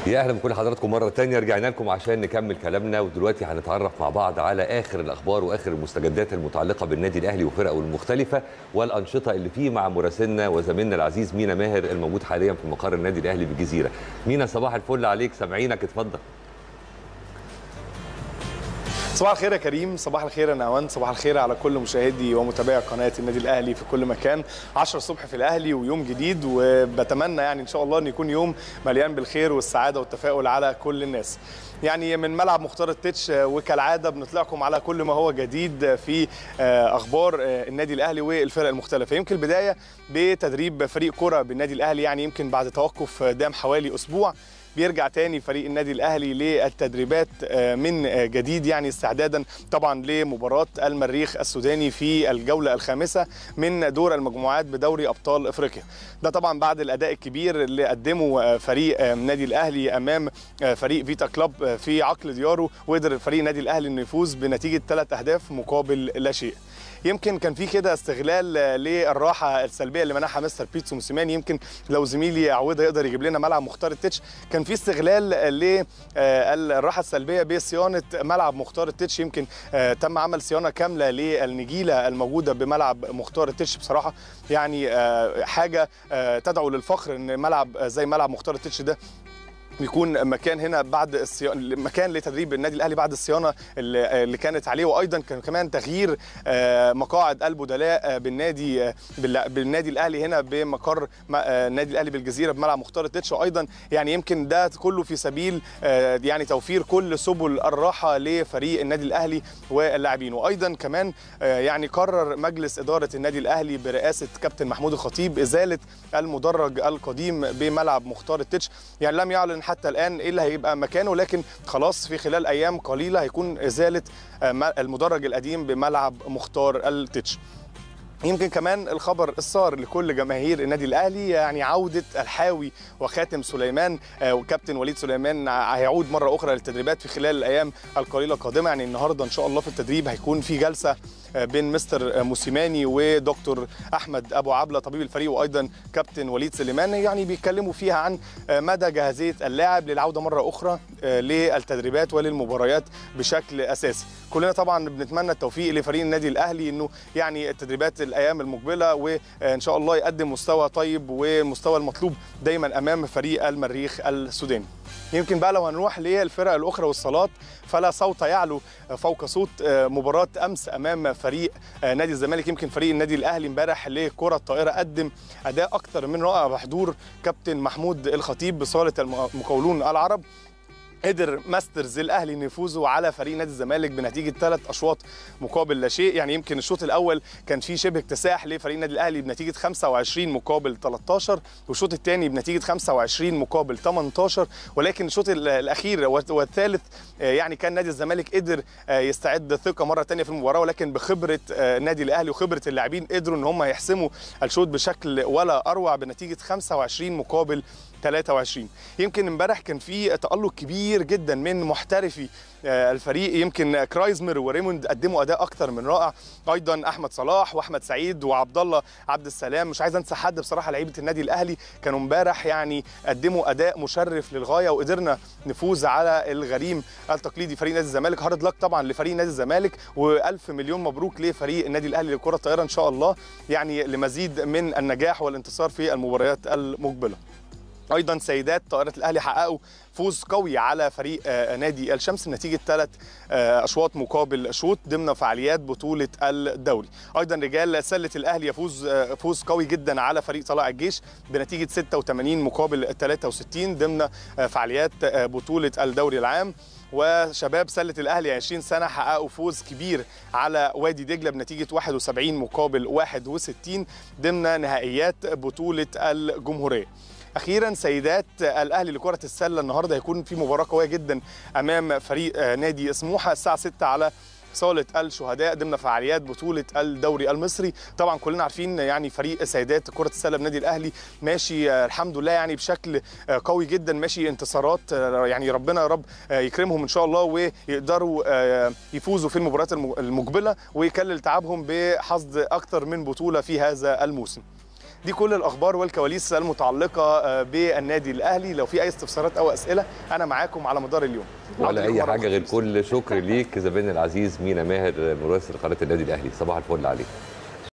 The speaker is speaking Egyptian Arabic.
يا اهلا بكل حضراتكم مره تانية رجعنا لكم عشان نكمل كلامنا ودلوقتي هنتعرف مع بعض على اخر الاخبار واخر المستجدات المتعلقه بالنادي الاهلي وفرقه المختلفه والانشطه اللي فيه مع مراسلنا وزميلنا العزيز مينا ماهر الموجود حاليا في مقر النادي الاهلي بالجزيره. مينا صباح الفل عليك سامعينك اتفضل. صباح الخير يا كريم صباح الخير يا نعوان صباح الخير على كل مشاهدي ومتابعي قناه النادي الاهلي في كل مكان 10 الصبح في الاهلي ويوم جديد وبتمنى يعني ان شاء الله ان يكون يوم مليان بالخير والسعاده والتفاؤل على كل الناس يعني من ملعب مختار التتش وكالعاده بنطلعكم على كل ما هو جديد في اخبار النادي الاهلي والفرق المختلفه يمكن البدايه بتدريب فريق كره بالنادي الاهلي يعني يمكن بعد توقف دام حوالي اسبوع بيرجع تاني فريق النادي الاهلي للتدريبات من جديد يعني استعدادا طبعا لمباراه المريخ السوداني في الجوله الخامسه من دور المجموعات بدوري ابطال افريقيا ده طبعا بعد الاداء الكبير اللي قدمه فريق النادي الاهلي امام فريق فيتا كلوب في عقل دياره وقدر فريق النادي الاهلي انه يفوز بنتيجه ثلاث اهداف مقابل لا شيء يمكن كان في كده استغلال للراحه السلبيه اللي منحها مستر بيتسو موسيماني يمكن لو زميلي عوده يقدر يجيب لنا ملعب مختار التتش كان في استغلال للراحه السلبيه بصيانه ملعب مختار التتش يمكن تم عمل صيانه كامله للنجيله الموجوده بملعب مختار التتش بصراحه يعني حاجه تدعو للفخر ان ملعب زي ملعب مختار التتش ده يكون مكان هنا بعد الصيانه مكان لتدريب النادي الاهلي بعد الصيانه اللي كانت عليه وايضا كان كمان تغيير مقاعد البدلاء بالنادي بالنادي الاهلي هنا بمقر النادي الاهلي بالجزيره بملعب مختار التتش وايضا يعني يمكن ده كله في سبيل يعني توفير كل سبل الراحه لفريق النادي الاهلي واللاعبين وايضا كمان يعني قرر مجلس اداره النادي الاهلي برئاسه كابتن محمود الخطيب ازاله المدرج القديم بملعب مختار التتش يعني لم يعلن حتى الان ايه اللي هيبقى مكانه لكن خلاص في خلال ايام قليله هيكون ازاله المدرج القديم بملعب مختار التتش يمكن كمان الخبر السار لكل جماهير النادي الاهلي يعني عوده الحاوي وخاتم سليمان وكابتن وليد سليمان هيعود مره اخرى للتدريبات في خلال الايام القليله القادمه يعني النهارده ان شاء الله في التدريب هيكون في جلسه بين مستر موسيماني ودكتور احمد ابو عبله طبيب الفريق وايضا كابتن وليد سليمان يعني بيتكلموا فيها عن مدى جاهزيه اللاعب للعوده مره اخرى للتدريبات وللمباريات بشكل اساسي كلنا طبعا بنتمنى التوفيق لفريق النادي الاهلي انه يعني التدريبات الايام المقبله وان شاء الله يقدم مستوى طيب والمستوى المطلوب دايما امام فريق المريخ السوداني يمكن بقى لو هنروح للفرق الاخرى والصالات فلا صوت يعلو فوق صوت مباراه امس امام فريق نادي الزمالك يمكن فريق النادي الاهلي امبارح لكره الطائره قدم اداء اكثر من رائع بحضور كابتن محمود الخطيب بصاله المقاولون العرب قدر ماسترز الاهلي انه يفوزوا على فريق نادي الزمالك بنتيجه ثلاث اشواط مقابل لا شيء يعني يمكن الشوط الاول كان فيه شبه اكتساح لفريق النادي الاهلي بنتيجه 25 مقابل 13 والشوط الثاني بنتيجه 25 مقابل 18 ولكن الشوط الاخير والثالث يعني كان نادي الزمالك قدر يستعد ثقه مره ثانيه في المباراه ولكن بخبره النادي الاهلي وخبره اللاعبين قدروا ان هم يحسموا الشوط بشكل ولا اروع بنتيجه 25 مقابل 23 يمكن امبارح كان في تألق كبير جدا من محترفي الفريق يمكن كرايزمر وريموند قدموا اداء اكتر من رائع ايضا احمد صلاح واحمد سعيد وعبد الله عبد السلام مش عايز انسى حد بصراحه لعيبه النادي الاهلي كانوا امبارح يعني قدموا اداء مشرف للغايه وقدرنا نفوز على الغريم التقليدي فريق نادي الزمالك هارد لك طبعا لفريق نادي الزمالك والف مليون مبروك لفريق النادي الاهلي لكره الطائره ان شاء الله يعني لمزيد من النجاح والانتصار في المباريات المقبله ايضا سيدات طائره الاهلي حققوا فوز قوي على فريق نادي الشمس بنتيجه ثلاث اشواط مقابل شوط ضمن فعاليات بطوله الدوري ايضا رجال سله الاهلي يفوز فوز قوي جدا على فريق طلائع الجيش بنتيجه 86 مقابل 63 ضمن فعاليات بطوله الدوري العام وشباب سله الاهلي 20 سنه حققوا فوز كبير على وادي دجله بنتيجه 71 مقابل 61 ضمن نهائيات بطوله الجمهوريه اخيرا سيدات الاهلي لكره السله النهارده هيكون في مباراه قويه جدا امام فريق نادي سموحه الساعه 6 على صالة الشهداء ضمن فعاليات بطولة الدوري المصري طبعا كلنا عارفين يعني فريق سيدات كرة السلة بنادي الأهلي ماشي الحمد لله يعني بشكل قوي جدا ماشي انتصارات يعني ربنا يا رب يكرمهم إن شاء الله ويقدروا يفوزوا في المباريات المقبلة ويكلل تعبهم بحصد أكثر من بطولة في هذا الموسم دي كل الاخبار والكواليس المتعلقه آه، بالنادي الاهلي لو في اي استفسارات او اسئله انا معاكم على مدار اليوم ولا عودة اي لكم مرة حاجه غير أخرى. كل شكر ليك زميلنا العزيز مينا ماهر مراسل قناه النادي الاهلي صباح الفل عليك